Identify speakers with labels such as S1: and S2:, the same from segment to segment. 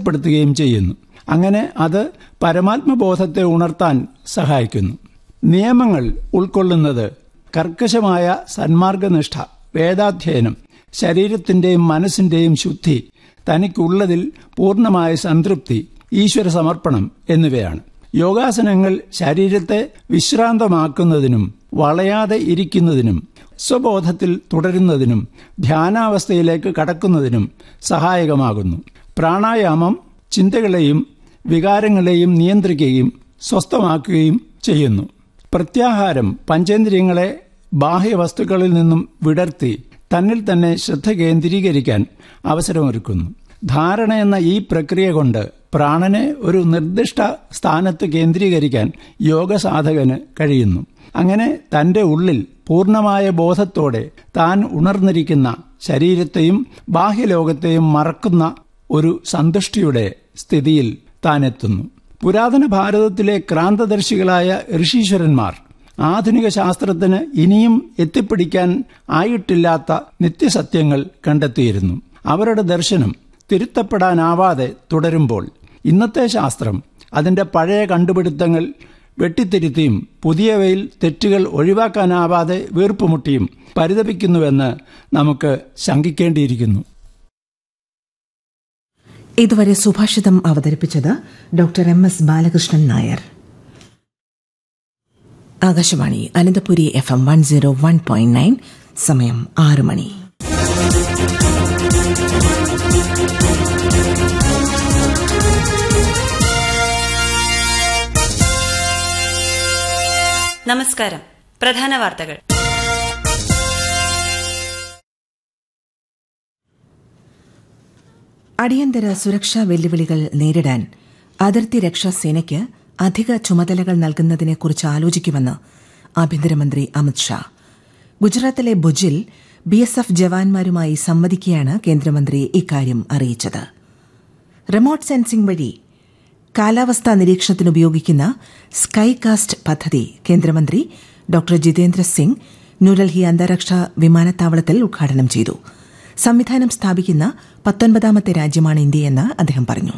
S1: തടസ്സപ്പെടുത്തുകയും ചെയ്യുന്നു അങ്ങനെ അത് പരമാത്മബോധത്തെ ഉണർത്താൻ സഹായിക്കുന്നു നിയമങ്ങൾ ഉൾക്കൊള്ളുന്നത് കർക്കശമായ സന്മാർഗനിഷ്ഠ വേദാധ്യയനം ശരീരത്തിന്റെയും മനസ്സിന്റെയും ശുദ്ധി തനിക്കുള്ളതിൽ പൂർണ്ണമായ സംതൃപ്തി ഈശ്വര സമർപ്പണം എന്നിവയാണ് യോഗാസനങ്ങൾ ശരീരത്തെ വിശ്രാന്തമാക്കുന്നതിനും വളയാതെ ഇരിക്കുന്നതിനും സ്വബോധത്തിൽ തുടരുന്നതിനും ധ്യാനാവസ്ഥയിലേക്ക് കടക്കുന്നതിനും സഹായകമാകുന്നു പ്രാണായാമം ചിന്തകളെയും വികാരങ്ങളെയും നിയന്ത്രിക്കുകയും സ്വസ്ഥമാക്കുകയും ചെയ്യുന്നു പ്രത്യാഹാരം പഞ്ചേന്ദ്രിയങ്ങളെ ബാഹ്യവസ്തുക്കളിൽ നിന്നും വിടർത്തി തന്നിൽ തന്നെ ശ്രദ്ധ കേന്ദ്രീകരിക്കാൻ അവസരമൊരുക്കുന്നു ധാരണ എന്ന ഈ പ്രക്രിയ കൊണ്ട് പ്രാണനെ ഒരു നിർദ്ദിഷ്ട സ്ഥാനത്ത് കേന്ദ്രീകരിക്കാൻ യോഗ സാധകന് കഴിയുന്നു അങ്ങനെ തന്റെ ഉള്ളിൽ പൂർണ്ണമായ ബോധത്തോടെ താൻ ഉണർന്നിരിക്കുന്ന ശരീരത്തെയും ബാഹ്യലോകത്തെയും മറക്കുന്ന ഒരു സന്തുഷ്ടിയുടെ സ്ഥിതിയിൽ താൻ എത്തുന്നു പുരാതന ഭാരതത്തിലെ ക്രാന്തദർശികളായ ഋഷീശ്വരന്മാർ ആധുനിക ശാസ്ത്രത്തിന് ഇനിയും എത്തിപ്പിടിക്കാൻ ആയിട്ടില്ലാത്ത നിത്യസത്യങ്ങൾ കണ്ടെത്തിയിരുന്നു അവരുടെ ദർശനം തിരുത്തപ്പെടാനാവാതെ തുടരുമ്പോൾ ഇന്നത്തെ ശാസ്ത്രം അതിന്റെ പഴയ കണ്ടുപിടുത്തങ്ങൾ വെട്ടിത്തിരുത്തിയും പുതിയവയിൽ തെറ്റുകൾ ഒഴിവാക്കാനാവാതെ വീർപ്പുമുട്ടിയും പരിതപിക്കുന്നുവെന്ന് നമുക്ക് ശങ്കിക്കേണ്ടിയിരിക്കുന്നു
S2: ഇതുവരെ സുഭാഷിതം അവതരിപ്പിച്ചത് doctor M S Balakrishnan Nair Akashvani Ananthapuri F M one zero one point nine സമയം ആറ് മണി
S3: നമസ്കാരം പ്രധാന വാർത്തകൾ
S2: അടിയന്തര സുരക്ഷാ വെല്ലുവിളികൾ നേരിടാൻ അതിർത്തി രക്ഷാ സേനയ്ക്ക് അധിക ചുമതലകൾ നൽകുന്നതിനെക്കുറിച്ച് ആലോചിക്കുമെന്ന് ആഭ്യന്തരമന്ത്രി അമിത്ഷാ ഗുജറാത്തിലെ ഭുജിൽ ബി എസ് എഫ് ജവാന്മാരുമായി സംവദിക്കുകയാണ് കേന്ദ്രമന്ത്രി ഇക്കാര്യം അറിയിച്ചത് റിമോട്ട് സെൻസിംഗ് വഴി കാലാവസ്ഥാ നിരീക്ഷണത്തിന് ഉപയോഗിക്കുന്ന സ്കൈകാസ്റ്റ് പദ്ധതി കേന്ദ്രമന്ത്രി ഡോക്ടർ ജിതേന്ദ്ര സിംഗ് ന്യൂഡൽഹി അന്താരാഷ്ട്ര വിമാനത്താവളത്തിൽ ഉദ്ഘാടനം ചെയ്തു സംവിധാനം സ്ഥാപിക്കുന്ന പത്തൊൻപതാമത്തെ രാജ്യമാണ് ഇന്ത്യയെന്ന് അദ്ദേഹം പറഞ്ഞു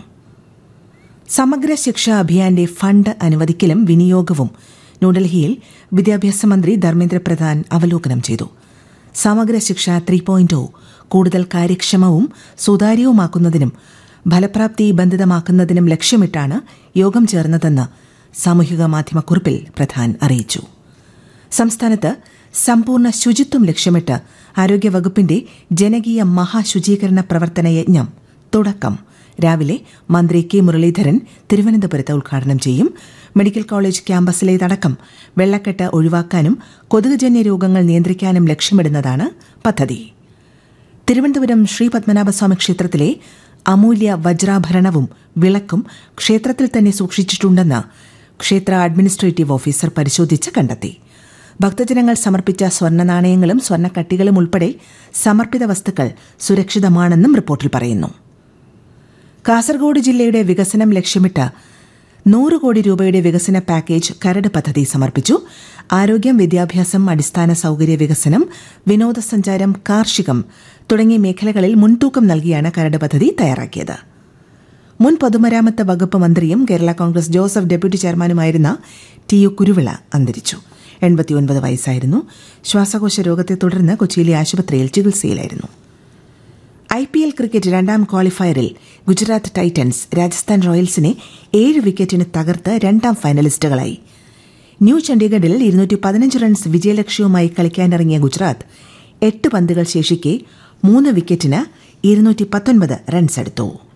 S2: സമഗ്ര ശിക്ഷാ അഭിയാന്റെ ഫണ്ട് അനുവദിക്കലും വിനിയോഗവും ന്യൂഡൽഹിയിൽ വിദ്യാഭ്യാസ മന്ത്രി ധർമ്മേന്ദ്ര പ്രധാൻ അവലോകനം ചെയ്തു സമഗ്ര ശിക്ഷ ത്രീ പോയിന്റ് കൂടുതൽ കാര്യക്ഷമവും സുതാര്യവുമാക്കുന്നതിനും ഫലപ്രാപ്തി ബന്ധിതമാക്കുന്നതിനും ലക്ഷ്യമിട്ടാണ് യോഗം ചേർന്നതെന്ന് സാമൂഹിക മാധ്യമക്കുറിപ്പിൽ പ്രധാൻ അറിയിച്ചു സംസ്ഥാനത്ത് സമ്പൂർണ്ണ ശുചിത്വം ലക്ഷ്യമിട്ട് ആരോഗ്യവകുപ്പിന്റെ ജനകീയ മഹാശുചീകരണ പ്രവർത്തന യജ്ഞം തുടക്കം രാവിലെ മന്ത്രി കെ മുരളീധരൻ തിരുവനന്തപുരത്ത് ഉദ്ഘാടനം ചെയ്യും മെഡിക്കൽ കോളേജ് ക്യാമ്പസിലേതടക്കം വെള്ളക്കെട്ട് ഒഴിവാക്കാനും കൊതുകുജന്യ രോഗങ്ങൾ നിയന്ത്രിക്കാനും ലക്ഷ്യമിടുന്നതാണ് പദ്ധതി തിരുവനന്തപുരം ശ്രീ പത്മനാഭസ്വാമി ക്ഷേത്രത്തിലെ അമൂല്യ വജ്രാഭരണവും വിളക്കും ക്ഷേത്രത്തിൽ തന്നെ സൂക്ഷിച്ചിട്ടുണ്ടെന്ന് ക്ഷേത്ര അഡ്മിനിസ്ട്രേറ്റീവ് ഓഫീസർ പരിശോധിച്ച് കണ്ടെത്തി ഭക്തജനങ്ങൾ സമർപ്പിച്ച സ്വർണ്ണ നാണയങ്ങളും സ്വർണ്ണക്കട്ടികളും ഉൾപ്പെടെ സമർപ്പിത വസ്തുക്കൾ സുരക്ഷിതമാണെന്നും റിപ്പോർട്ടിൽ പറയുന്നു കാസർഗോഡ് ജില്ലയുടെ വികസനം ലക്ഷ്യമിട്ട് നൂറ് കോടി രൂപയുടെ വികസന പാക്കേജ് കരട് പദ്ധതി സമർപ്പിച്ചു ആരോഗ്യം വിദ്യാഭ്യാസം അടിസ്ഥാന സൌകര്യ വികസനം വിനോദസഞ്ചാരം കാർഷികം തുടങ്ങിയ മേഖലകളിൽ മുൻതൂക്കം നൽകിയാണ് കരട് പദ്ധതി തയ്യാറാക്കിയത് മുൻ പൊതുമരാമത്ത് വകുപ്പ് മന്ത്രിയും കേരള കോൺഗ്രസ് ജോസഫ് ഡെപ്യൂട്ടി ചെയർമാനുമായിരുന്ന ടി യു കുരുവിള അന്തരിച്ചു എൺപത്തിയൊൻപത് വയസ്സായിരുന്നു ശ്വാസകോശ രോഗത്തെ തുടർന്ന് കൊച്ചിയിലെ ആശുപത്രിയിൽ ചികിത്സയിലായിരുന്നു ഐ പി എൽ ക്രിക്കറ്റ് രണ്ടാം ക്വാളിഫയറിൽ ഗുജറാത്ത് ടൈറ്റൻസ് രാജസ്ഥാൻ റോയൽസിനെ ഏഴ് വിക്കറ്റിന് തകർത്ത് രണ്ടാം ഫൈനലിസ്റ്റുകളായി ന്യൂ ചണ്ഡീഗഡിൽ ഇരുന്നൂറ്റി പതിനഞ്ച് റൺസ് വിജയലക്ഷ്യവുമായി കളിക്കാനിറങ്ങിയ ഗുജറാത്ത് എട്ട് പന്തുകൾ ശേഷിക്കെ മൂന്ന് വിക്കറ്റിന് ഇരുന്നൂറ്റി പത്തൊൻപത് റൺസ് എടുത്തു